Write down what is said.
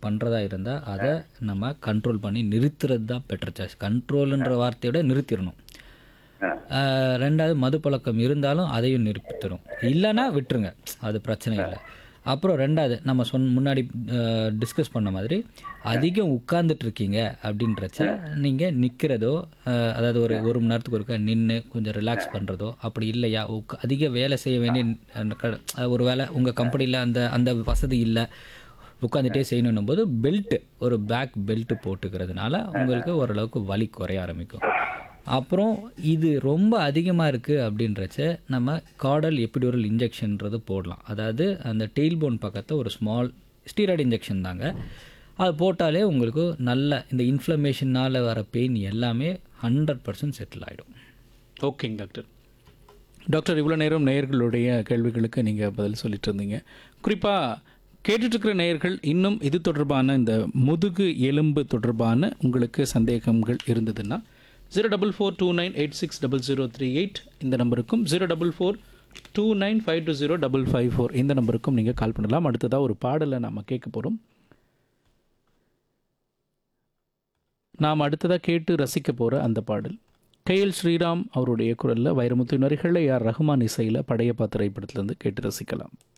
பண்ணுறதா இருந்தால் அதை நம்ம கண்ட்ரோல் பண்ணி நிறுத்துறது தான் பெட்டர் சாய்ஸ் கண்ட்ரோலுன்ற வார்த்தையோட நிறுத்திடணும் ஆஹ் ரெண்டாவது மது பழக்கம் இருந்தாலும் அதையும் நிறுத்திடும் இல்லைன்னா விட்டுருங்க அது பிரச்சனை இல்லை அப்புறம் ரெண்டாவது நம்ம சொன்ன முன்னாடி டிஸ்கஸ் பண்ண மாதிரி அதிகம் உட்கார்ந்துட்டு இருக்கீங்க அப்படின்றச்ச நீங்கள் நிற்கிறதோ அதாவது ஒரு ஒரு மணி நேரத்துக்கு ஒருக்கா நின்று கொஞ்சம் ரிலாக்ஸ் பண்ணுறதோ அப்படி இல்லையா உக்க- அதிக வேலை செய்ய வேண்டிய அந்த க- ஒரு வேலை உங்கள் கம்பெனியில் அந்த அந்த வசதி இல்லை உட்காந்துட்டே செய்யணும் போது பெல்ட்டு ஒரு பேக் பெல்ட் போட்டுக்கிறதுனால உங்களுக்கு ஓரளவுக்கு வலி குறைய ஆரம்பிக்கும் அப்புறம் இது ரொம்ப அதிகமாக இருக்குது அப்படின்றச்ச நம்ம காடல் எபிடியூரல் இன்ஜெக்ஷன்றது போடலாம் அதாவது அந்த டெயில் போன் பக்கத்தை ஒரு ஸ்மால் ஸ்டீராய்டு இன்ஜெக்ஷன் தாங்க அது போட்டாலே உங்களுக்கு நல்ல இந்த இன்ஃப்ளமேஷனால் வர பெயின் எல்லாமே ஹண்ட்ரட் பர்சன்ட் செட்டில் ஆகிடும் ஓகேங்க டாக்டர் டாக்டர் இவ்வளோ நேரம் நேயர்களுடைய கேள்விகளுக்கு நீங்கள் பதில் சொல்லிட்டு இருந்தீங்க குறிப்பாக கேட்டுட்ருக்கிற நேயர்கள் இன்னும் இது தொடர்பான இந்த முதுகு எலும்பு தொடர்பான உங்களுக்கு சந்தேகங்கள் இருந்ததுன்னா zero double four two nine eight six double zero three eight இந்த நம்பருக்கும் zero double four two nine five two zero double five four இந்த நம்பருக்கும் நீங்கள் கால் பண்ணலாம் அடுத்ததாக ஒரு பாடலை நம்ம கேட்க போகிறோம் நாம் அடுத்ததாக கேட்டு ரசிக்க போகிற அந்த பாடல் கேஎல் ஸ்ரீராம் அவருடைய குரலில் வைரமுத்து நரிகளில் யார் ரஹ்மான் இசையில் படையப்பா திரைப்படத்திலேருந்து கேட்டு ரசிக்கலாம்